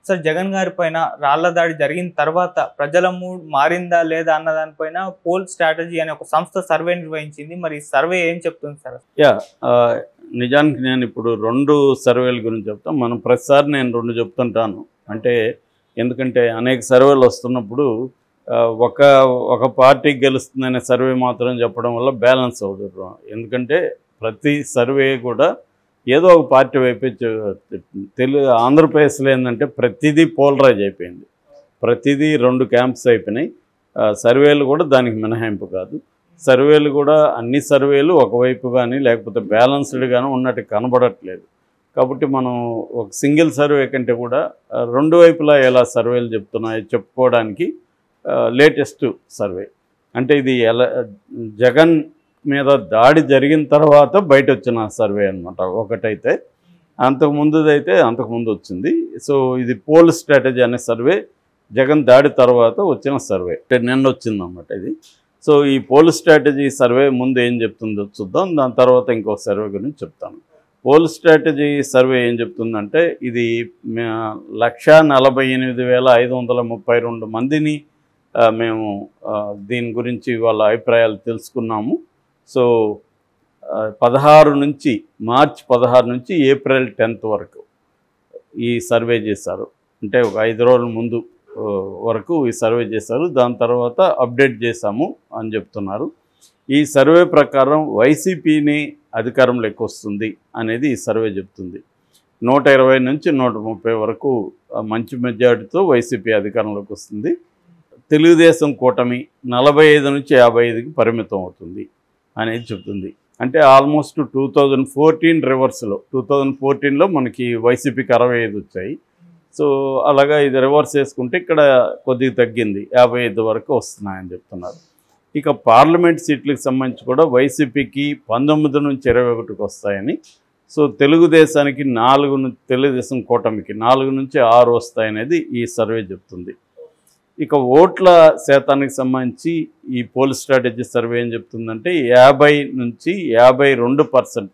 sir Jagan గారి పైన రాళ్ల దాడి జరిగిన తర్వాత ప్రజల మూడ్ మారిందా లేదా అన్న దానిపైన పోల్ స్ట్రాటజీ అనే ఒక సంస్థ సర్వే నిర్వహించింది మరి ఈ సర్వే ఏం చెప్తుంది సార్ యా ఆ, నిజానికి నేను ఇప్పుడు రెండు సర్వేల గురించి చెప్తాను మనం ప్రతిసారి నేను రెండు చెప్తుంటాను అంటే ఎందుకంటే అనేక సర్వేలు వస్తున్నప్పుడు ఆ, ఒక ఒక పార్టీ గెలుస్తుందనే సర్వే మాత్రం చెప్పడం వల్ల బ్యాలెన్స్ అవుతుంది ఎందుకంటే ప్రతి సర్వే కూడా ఏదో ఒక పార్టీ వైపే చూ- తెలుగు ఆంధ్రప్రదేశ్లో ఏంటంటే ప్రతిదీ పోలరైజ్ అయిపోయింది ప్రతిదీ రెండు క్యాంప్స్ అయిపోయినాయి ఆ, సర్వేలు కూడా దానికి మినహాయింపు కాదు సర్వేలు కూడా అన్ని సర్వేలు ఒకవైపు కానీ లేకపోతే బ్యాలెన్స్డ్ కానీ ఉన్నట్టు కనబడట్లేదు కాబట్టి మనం ఒక సింగిల్ సర్వే కంటే కూడా ఆ, రెండు వైపులా ఎలా సర్వేలు చెప్తున్నాయో చెప్పుకోవడానికి లేటెస్ట్ సర్వే అంటే ఇది ఎలా జగన్ మీద దాడి జరిగిన తర్వాత బయట వచ్చిన సర్వే అనమాట ఒకటైతే అంతకు ముందుదైతే అంతకు ముందు వచ్చింది సో ఇది పోల్ స్ట్రాటజీ అనే సర్వే జగన్ దాడి తర్వాత వచ్చిన సర్వే అంటే నిన్న వచ్చింది అన్నమాట ఇది సో ఈ పోల్ స్ట్రాటజీ సర్వే ముందు ఏం చెప్తుందో చూద్దాం దాని తర్వాత ఇంకో సర్వే గురించి చెప్తాను పోల్ స్ట్రాటజీ సర్వే ఏం చెప్తుందంటే ఇది మే- లక్ష నలభై ఎనిమిది వేల ఐదు వందల ముప్పై రెండు మందిని ఆ, మేము ఆ, దీని గురించి వాళ్ళ అభిప్రాయాలు తెలుసుకున్నాము సో ఆ, పదహారు నుంచి మార్చ్ పదహారు నుంచి ఏప్రిల్ టెన్త్ వరకు ఈ సర్వే చేశారు అంటే ఒక ఐదు రోజుల ముందు ఆ, వరకు ఈ సర్వే చేశారు దాని తర్వాత అప్డేట్ చేశాము అని చెప్తున్నారు ఈ సర్వే ప్రకారం వైసీపీని అధికారంలోకి వస్తుంది అనేది ఈ సర్వే చెప్తుంది నూట ఇరవై నుంచి నూట ముప్పై వరకు ఆ, మంచి మెజార్టీతో వైసీపీ అధికారంలోకి వస్తుంది తెలుగుదేశం కూటమి నలభై ఐదు నుంచి యాభై ఐదుకి పరిమితం అవుతుంది అనేది చెప్తుంది అంటే ఆల్మోస్ట్ టూ థౌజండ్ ఫోర్టీన్ రివర్స్లో టూ థౌజండ్ ఫోర్టీన్లో మనకి వైసీపీకి అరవై ఐదు వచ్చాయి సో అలాగా ఇది రివర్స్ చేసుకుంటే ఇక్కడ కొద్దిగా తగ్గింది యాభై ఐదు వరకు వస్తున్నాయని చెప్తున్నారు ఇక పార్లమెంట్ సీట్లకు సంబంధించి కూడా వైసీపీకి పంతొమ్మిది నుంచి ఇరవై ఒకటికి వస్తాయని సో తెలుగుదేశానికి నాలుగు ను- తెలుగుదేశం కూటమికి నాలుగు నుంచి ఆరు వస్తాయనేది ఈ సర్వే చెప్తుంది ఇక ఓట్ల శాతానికి సంబంధించి ఈ పోల్ స్ట్రాటజీ సర్వే ఏం చెప్తుందంటే యాభై నుంచి యాభై రెండు పర్సెంట్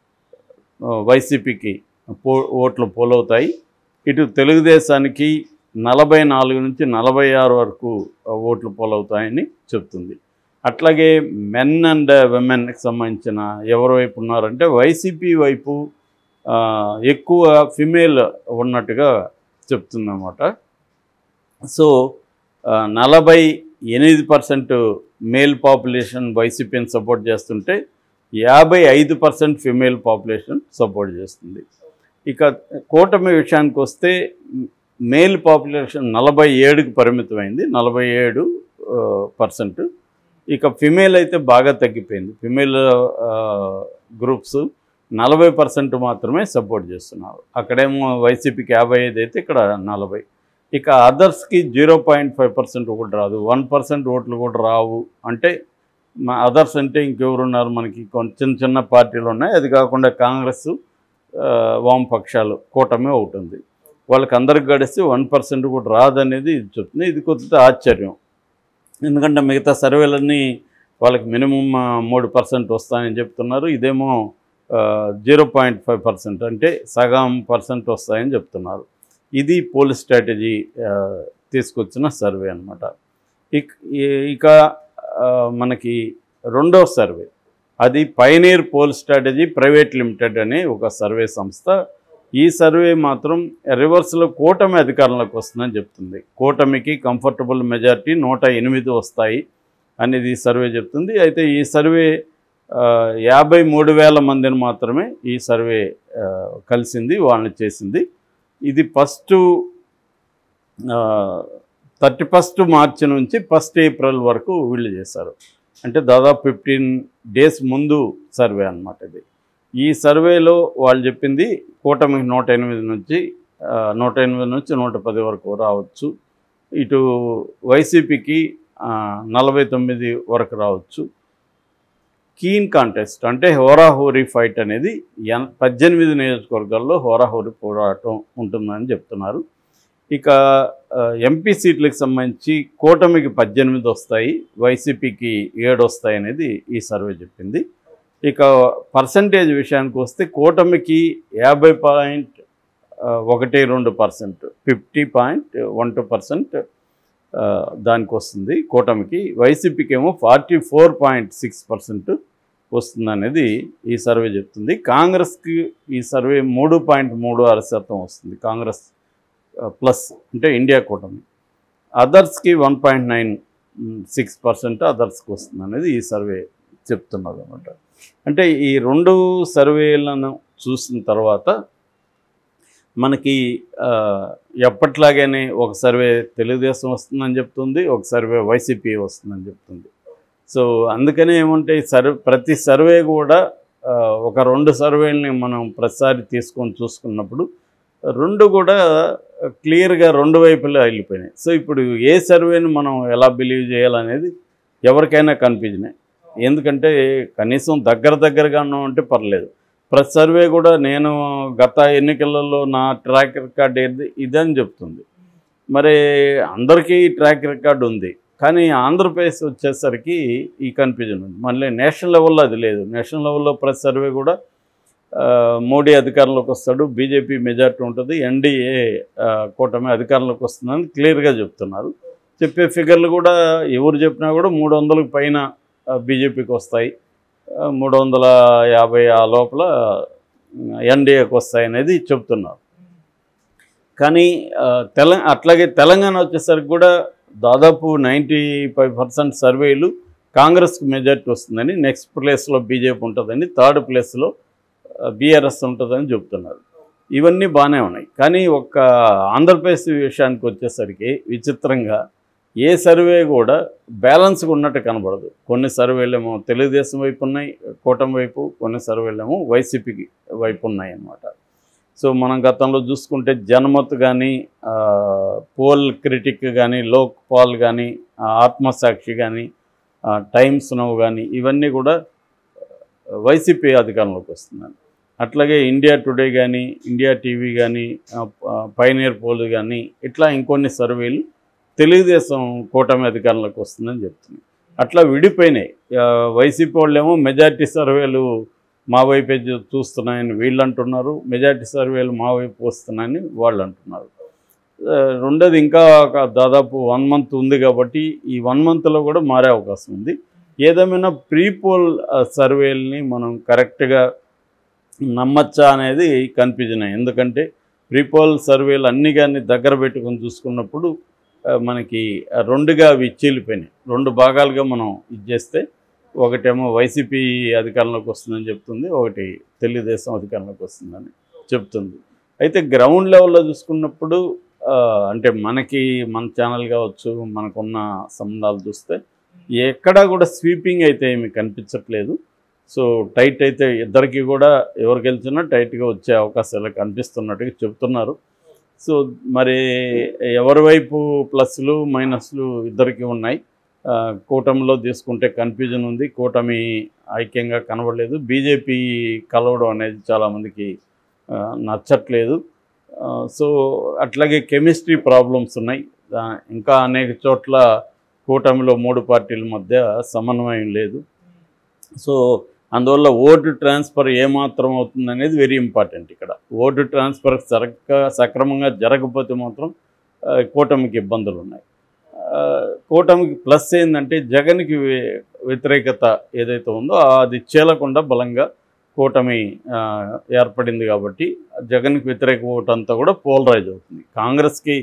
వైసీపీకి పో ఓట్లు పోలవుతాయి ఇటు తెలుగుదేశానికి నలభై నాలుగు నుంచి నలభై ఆరు వరకు ఓట్లు పోలవుతాయని చెప్తుంది అట్లాగే మెన్ అండ్ విమెన్కి సంబంధించిన ఎవరి వైపు ఉన్నారంటే వైసీపీ వైపు ఆ, ఎక్కువ ఫిమేల్ ఉన్నట్టుగా చెప్తుందన్నమాట సో ఆ, నలభై ఎనిమిది పర్సెంట్ మేల్ పాపులేషన్ వైసీపీని సపోర్ట్ చేస్తుంటే యాభై ఐదు పర్సెంట్ ఫిమేల్ పాపులేషన్ సపోర్ట్ చేస్తుంది ఇక కూటమి విషయానికి వస్తే మేల్ పాపులేషన్ నలభై ఏడుకి పరిమితమైంది నలభై ఏడు పర్సెంట్ ఇక ఫిమేల్ అయితే బాగా తగ్గిపోయింది ఫిమేల్ గ్రూప్స్ నలభై పర్సెంట్ మాత్రమే సపోర్ట్ చేస్తున్నారు అక్కడేమో వైసీపీకి యాభై ఐదు అయితే ఇక్కడ నలభై ఇక అదర్స్కి జీరో పాయింట్ ఫైవ్ పర్సెంట్ కూడా రాదు వన్ పర్సెంట్ ఓట్లు కూడా రావు అంటే మా అదర్స్ అంటే ఇంకెవరున్నారు మనకి కొన్ని చిన్న చిన్న పార్టీలు ఉన్నాయి అది కాకుండా కాంగ్రెస్ ఆ, వామపక్షాలు కూటమి ఒకటి ఉంది వాళ్ళకి అందరికి గడిస్తే వన్ పర్సెంట్ కూడా రాదనేది ఇది చెప్తుంది ఇది కొద్దిగా ఆశ్చర్యం ఎందుకంటే మిగతా సర్వేలన్నీ వాళ్ళకి మినిమం మూడు పర్సెంట్ వస్తాయని చెప్తున్నారు ఇదేమో జీరో పాయింట్ ఫైవ్ పర్సెంట్ అంటే సగం పర్సెంట్ వస్తాయని చెప్తున్నారు ఇది పోలీస్ స్ట్రాటజీ ఆ, తీసుకొచ్చిన సర్వే అనమాట ఇక ఇక ఆ, మనకి రెండో సర్వే అది pioneer poll strategy private limited అనే ఒక సర్వే సంస్థ ఈ సర్వే మాత్రం రివర్స్లో కూటమి అధికారంలోకి వస్తుందని చెప్తుంది కూటమికి కంఫర్టబుల్ మెజారిటీ నూట ఎనిమిది వస్తాయి అనేది ఈ సర్వే చెప్తుంది అయితే ఈ సర్వే ఆ, యాభై మూడు వేల మందిని మాత్రమే ఈ సర్వే ఆ, కలిసింది వాళ్ళని చేసింది ఇది ఫస్ట్ థర్టీ ఫస్ట్ మార్చి నుంచి ఫస్ట్ ఏప్రిల్ వరకు వీళ్ళు చేశారు అంటే దాదాపు ఫిఫ్టీన్ డేస్ ముందు సర్వే అన్నమాట ఇది ఈ సర్వేలో వాళ్ళు చెప్పింది కూటమికి నూట ఎనిమిది నుంచి ఆ, నూట ఎనిమిది నుంచి నూట పది వరకు రావచ్చు ఇటు వైసీపీకి ఆ, నలభై తొమ్మిది వరకు రావచ్చు కీన్ కాంటెస్ట్ అంటే హోరాహోరీ ఫైట్ అనేది ఎన్ పద్దెనిమిది నియోజకవర్గాల్లో హోరాహోరీ పోరాటం ఉంటుందని చెప్తున్నారు ఇక ఆ, ఎంపీ సీట్లకు సంబంధించి కూటమికి పద్దెనిమిది వస్తాయి వైసీపీకి ఏడు వస్తాయి అనేది ఈ సర్వే చెప్పింది ఇక పర్సంటేజ్ విషయానికి వస్తే కూటమికి యాభై పాయింట్ ఒకటి రెండు percent fifty point one two percent దానికి వస్తుంది కూటమికి వైసీపీకి ఏమో forty four point six percent వస్తుంది అనేది ఈ సర్వే చెప్తుంది కాంగ్రెస్కి ఈ సర్వే మూడు పాయింట్ మూడు ఆరు శాతం వస్తుంది కాంగ్రెస్ ప్లస్ అంటే ఇండియా కూటమి అదర్స్కి one point nine six percent అదర్స్కి వస్తుంది అనేది ఈ సర్వే చెప్తున్నది అనమాట అంటే ఈ రెండు సర్వేలను చూసిన తర్వాత మనకి ఆ, ఎప్పట్లాగానే ఒక సర్వే తెలుగుదేశం వస్తుందని చెప్తుంది ఒక సర్వే వైసీపీ వస్తుందని చెప్తుంది సో అందుకనే ఏముంటే సర్వే ప్రతి సర్వే కూడా ఆ, ఒక రెండు సర్వేలని మనం ప్రతిసారి తీసుకొని చూసుకున్నప్పుడు రెండు కూడా క్లియర్గా రెండు వైపులా వెళ్ళిపోయినాయి సో ఇప్పుడు ఏ సర్వేని మనం ఎలా బిలీవ్ చేయాలనేది ఎవరికైనా కన్ఫ్యూజనే ఎందుకంటే కనీసం దగ్గర దగ్గరగా ఉన్నామంటే పర్లేదు ప్రతి సర్వే కూడా నేను గత ఎన్నికలలో నా ట్రాక్ రికార్డ్ ఏది ఇదని చెప్తుంది మరి అందరికీ ట్రాక్ రికార్డు ఉంది కానీ ఆంధ్రప్రదేశ్ వచ్చేసరికి ఈ కన్ఫ్యూజన్ ఉంది మళ్ళీ నేషనల్ లెవెల్లో అది లేదు నేషనల్ లెవెల్లో ప్రతి సర్వే కూడా ఆ, మోడీ అధికారంలోకి వస్తాడు బీజేపీ మెజార్టీ ఉంటుంది ఎన్డీఏ ఆ, కూటమి అధికారంలోకి వస్తుందని క్లియర్గా చెప్తున్నారు చెప్పే ఫిగర్లు కూడా ఎవరు చెప్పినా కూడా మూడు వందలకు పైన బీజేపీకి వస్తాయి ఆ, మూడు వందల యాభై ఆ లోపల ఎన్డీఏకి వస్తాయి అనేది చెప్తున్నారు కానీ ఆ, తెల అట్లాగే తెలంగాణ వచ్చేసరికి కూడా దాదాపు నైంటీ ఫైవ్ పర్సెంట్ సర్వేలు కాంగ్రెస్కి మెజార్టీ వస్తుందని నెక్స్ట్ ప్లేస్లో బీజేపీ ఉంటుందని థర్డ్ ప్లేస్లో బీఆర్ఎస్ ఉంటుందని చెప్తున్నారు ఇవన్నీ బాగానే ఉన్నాయి కానీ ఒక ఆంధ్రప్రదేశ్ విషయానికి వచ్చేసరికి విచిత్రంగా ఏ సర్వే కూడా బ్యాలెన్స్గా ఉన్నట్టు కనబడదు కొన్ని సర్వేలేమో తెలుగుదేశం వైపు ఉన్నాయి కూటమి వైపు కొన్ని సర్వేలేమో వైసీపీకి వైపు ఉన్నాయి అన్నమాట సో మనం గతంలో చూసుకుంటే జనమత్ కానీ పోల్ క్రిటిక్ కానీ లోక్ పాల్ కానీ ఆత్మసాక్షి కానీ టైమ్స్ నవ్ కానీ ఇవన్నీ కూడా వైసీపీ అధికారంలోకి వస్తున్నాను అట్లాగే ఇండియా టుడే కానీ ఇండియా టీవీ కానీ పైనియర్ పోల్ కానీ ఇట్లా ఇంకొన్ని సర్వేలు తెలుగుదేశం కూటమి అధికారంలోకి వస్తుందని చెప్తున్నాయి అట్లా విడిపోయినాయి ఆ, వైసీపీ వాళ్ళేమో మెజారిటీ సర్వేలు మా వైపే చూ- చూస్తున్నాయని వీళ్ళు అంటున్నారు మెజారిటీ సర్వేలు మా వైపు వస్తున్నాయని వాళ్ళు అంటున్నారు ఆ, రెండోది ఇంకా ఒక దాదాపు వన్ మంత్ ఉంది కాబట్టి ఈ వన్ మంత్లో కూడా మారే అవకాశం ఉంది ఏదేమైనా ప్రీ పోల్ సర్వేల్ని మనం కరెక్ట్గా నమ్మచ్చా అనేది కన్ఫ్యూజన్ ఎందుకంటే ప్రీపోల్ సర్వేలు అన్ని కానీ దగ్గర పెట్టుకొని చూసుకున్నప్పుడు ఆ, మనకి రెండుగా అవి చీలిపోయినాయి రెండు భాగాలుగా మనం ఇది చేస్తే ఒకటేమో వైసీపీ అధికారంలోకి వస్తుందని చెప్తుంది ఒకటి తెలుగుదేశం అధికారంలోకి వస్తుందని చెప్తుంది అయితే గ్రౌండ్ లెవెల్లో చూసుకున్నప్పుడు ఆ, అంటే మనకి మన ఛానల్ కావచ్చు మనకున్న సంబంధాలు చూస్తే ఎక్కడా కూడా స్వీపింగ్ అయితే ఏమి కనిపించట్లేదు సో టైట్ అయితే ఇద్దరికి కూడా ఎవరు గెలిచినా టైట్గా వచ్చే అవకాశాలు కనిపిస్తున్నట్టుగా చెప్తున్నారు సో మరి ఎవరి వైపు ప్లస్లు మైనస్లు ఇద్దరికి ఉన్నాయి ఆ, కూటమిలో తీసుకుంటే కన్ఫ్యూజన్ ఉంది కూటమి ఐక్యంగా కనబడలేదు బీజేపీ కలవడం అనేది చాలామందికి ఆ, నచ్చట్లేదు ఆ, సో అట్లాగే కెమిస్ట్రీ ప్రాబ్లమ్స్ ఉన్నాయి ఆ, ఇంకా అనేక చోట్ల కూటమిలో మూడు పార్టీల మధ్య సమన్వయం లేదు సో అందువల్ల ఓటు ట్రాన్స్ఫర్ ఏమాత్రం అవుతుంది అనేది వెరీ ఇంపార్టెంట్ ఇక్కడ ఓటు ట్రాన్స్ఫర్ సరక్క సక్రమంగా జరగకపోతే మాత్రం ఆ, కూటమికి ఇబ్బందులు ఉన్నాయి ఆ, కూటమికి ప్లస్ ఏంటంటే జగన్కి వ్య- వ్యతిరేకత ఏదైతే ఉందో అది చీలకుండా బలంగా కూటమి ఆ, ఏర్పడింది కాబట్టి జగన్కి వ్యతిరేక ఓటు అంతా కూడా పోలరైజ్ అవుతుంది కాంగ్రెస్కి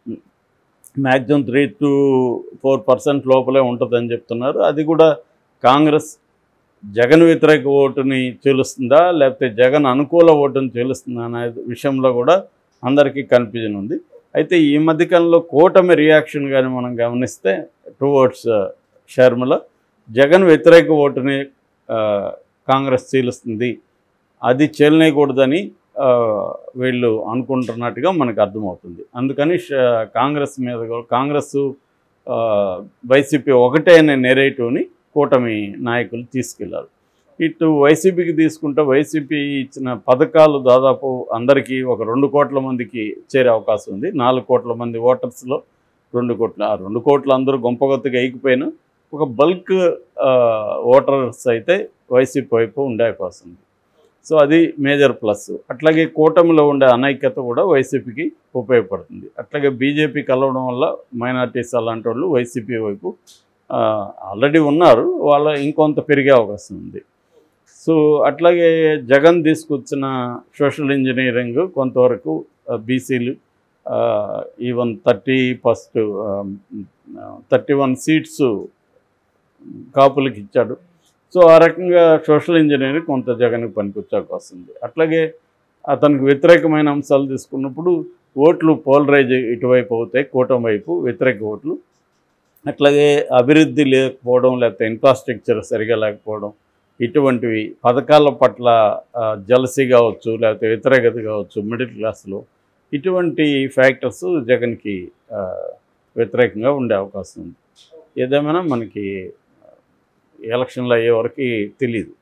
maximum three to four percent లోపలే ఉంటుందని చెప్తున్నారు అది కూడా కాంగ్రెస్ జగన్ వ్యతిరేక ఓటుని చీలుస్తుందా లేకపోతే జగన్ అనుకూల ఓటుని చీలుస్తుందా అనే విషయంలో కూడా అందరికీ కన్ఫ్యూజన్ ఉంది అయితే ఈ మధ్యకాలంలో కూటమి రియాక్షన్ కానీ మనం గమనిస్తే టువర్డ్స్ షర్మిల జగన్ వ్యతిరేక ఓటుని ఆ, కాంగ్రెస్ చీలుస్తుంది అది చీలనేయకూడదని ఆ, వీళ్ళు అనుకుంటున్నట్టుగా మనకు అర్థమవుతుంది అందుకని ష- కాంగ్రెస్ మీద కూడా- కాంగ్రెస్ ఆ, వైసీపీ ఒకటే అనే నెరేటివ్ని కూటమి నాయకులు తీసుకెళ్లారు ఇటు వైసీపీకి తీసుకుంటే వైసీపీ ఇచ్చిన పథకాలు దాదాపు అందరికీ ఒక రెండు కోట్ల మందికి చేరే అవకాశం ఉంది నాలుగు కోట్ల మంది ఓటర్స్లో రెండు కోట్ల ఆ రెండు కోట్ల అందరూ గొంపగొత్తుగా ఎగిపోయినా ఒక బల్క్ ఓటర్స్ అయితే వైసీపీ వైపు ఉండే అవకాశం ఉంది సో అది మేజర్ ప్లస్ అట్లాగే కూటమిలో ఉండే అనైక్యత కూడా వైసీపీకి ఉపయోగపడుతుంది అట్లాగే బీజేపీ కలవడం వల్ల మైనార్టీస్ అలాంటి వాళ్ళు వైసీపీ వైపు ఆల్రెడీ ఉన్నారు వాళ్ళ ఇంకొంత పెరిగే అవకాశం ఉంది సో అట్లాగే జగన్ తీసుకొచ్చిన సోషల్ ఇంజనీరింగ్ కొంతవరకు బీసీలు even thirty first thirty one seats కాపులకు ఇచ్చాడు సో ఆ రకంగా సోషల్ ఇంజనీరింగ్ కొంత జగన్కి పనికొచ్చే అవకాశం ఉంది అట్లాగే అతనికి వ్యతిరేకమైన అంశాలు తీసుకున్నప్పుడు ఓట్లు పోలరైజ్ ఇటువైపు అవుతాయి కూటమి వైపు వ్యతిరేక ఓట్లు అట్లాగే అభివృద్ధి లేకపోవడం లేకపోతే ఇన్ఫ్రాస్ట్రక్చర్ సరిగా లేకపోవడం ఇటువంటివి పథకాల పట్ల జలసీ కావచ్చు లేకపోతే వ్యతిరేకత కావచ్చు మిడిల్ క్లాస్లో ఇటువంటి ఫ్యాక్టర్స్ జగన్కి ఆ, వ్యతిరేకంగా ఉండే అవకాశం ఉంది ఏదేమైనా మనకి ఎలక్షన్లు అయ్యే వరకు తెలియదు